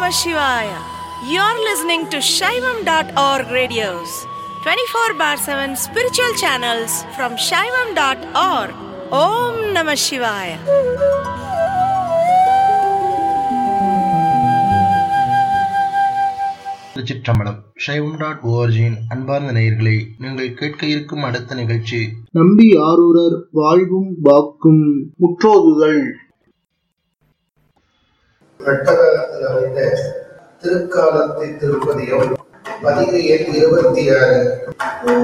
Shivaya. You're listening to Shaivam.org radios, 24 bar 7 spiritual channels from Shaivam.org. Om Namah Shivaya. திருச்சிற்றம்பலம் சைவம் dot ஓஆர்ஜியின் அன்பார்ந்த நேயர்களை நீங்கள் கேட்க இருக்கும் அடுத்த நிகழ்ச்சி நம்பி ஆரூரர் வாழ்வும் வாக்கும் முற்றோதுதல் கட்டகாலத்தில் அமைந்த திருக்காலத்தை திருப்பதியும் பதிவு எண் இருபத்தி ஆறு